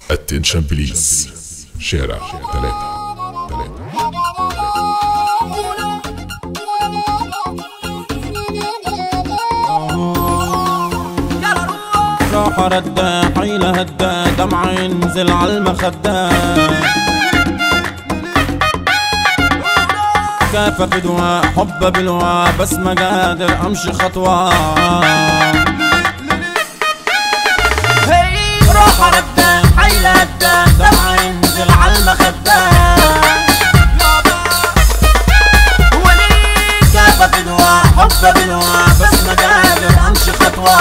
اتنشن بليز شارع ثلاثة ثلاثة راح ردا حيلة هدا دمع ينزل عالمخدة كيف بدوى حب بلوى بس ما قادر امشي خطوة راح ردا حيلة هدا دمع ينزل عالمخدة كيف بدوى حب بلوى بس ما قادر امشي خطوة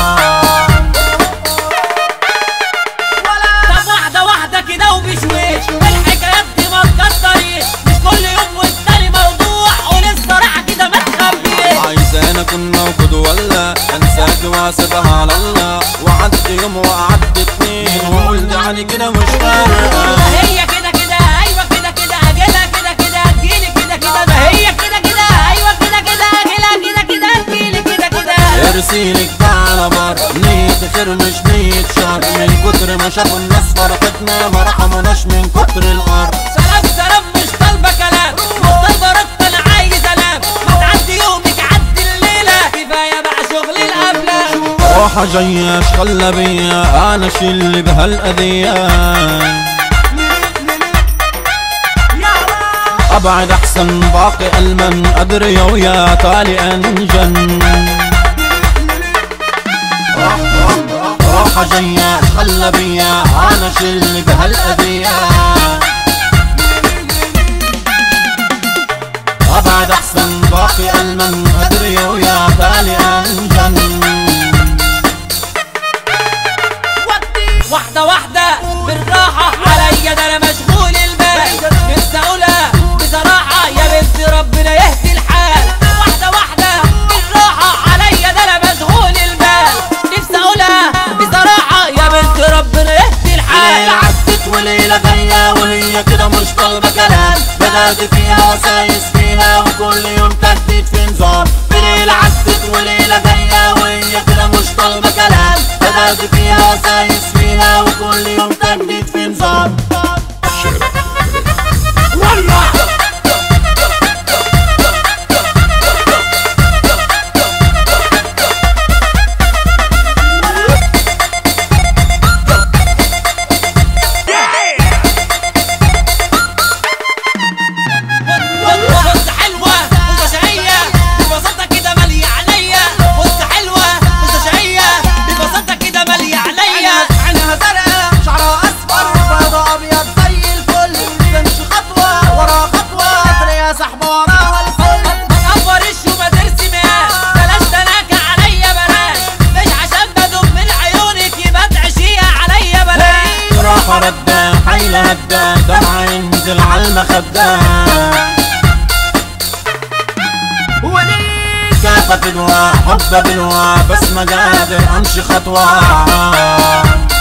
طب واحدة واحدة كده وبشويش الحكايات دي ما تكتريش مش كل يوم والتاني موضوع قول الصراحة كده ما تخبيش عايزان اكون موجود ولا انساك واسيبها على الله وعدت يوم وقعدت اتنين وقلت يعني كده مش فارقة هي كده كده ايوه كده كده اجلها كده كده تجيلي كده كده ده هي كده كده ايوه كده كده اجلها كده كده تجيلي كده كده ارسيلك على بر نية خير مش نية شر من كتر ما شافوا الناس فرحتنا ما رحمناش من كتر القر سلام سلام مش طالبة كلام مش طالبة رد انا عايز انام ما تعدي يومك عدي الليلة كفاية بقى شغل الافلام روحة جاية شغلة بيا انا شيل بهالأذية ابعد احسن باقي المن ادري ويا تالي انجن روحة جاية شغلة بيا انا شيل بهالأذية ابعد احسن باقي المن ادري ويا تالي انجن واحدة واحدة بالراحة عليا ده انا مشغول البال نفسي اقولها بصراحة يا بنت ربنا يهدي الحال واحدة واحدة بالراحة عليا ده انا مشغول البال نفسي اقولها بصراحة يا بنت ربنا يهدي ليلة الحال عدت وليلة جاية وهي كده مش طالبة كلام بدأت فيها وسايس فيها وكل يوم تجديد في نظام في ليلة عدت وليلة جاية وهي كده مش طالبة كلام بدأت فيها وسايس فيها وكل يوم تجديد في نظام شارع ثلاثة ولع بص حلوة بص شقية ببساطة كده مالية عليا بص حلوة بص شقية ببساطة كده مالية عليا عينها زرقاء شعرها اصفر بيضة ابيض زي الفل تمشي خطوة ورا خطوة تلاقيها سحبة وراها الفل ما تقفرش وما ترسمهاش بلاش تناكة عليا بلاش مش عشان بدوب من عيونك يبقى تعشيها عليا بلاش راح ردا حيلة هدا دمع ينزل عالمخدة وليه كيف بدوى حب بلوى بس ما قادر امشي خطوة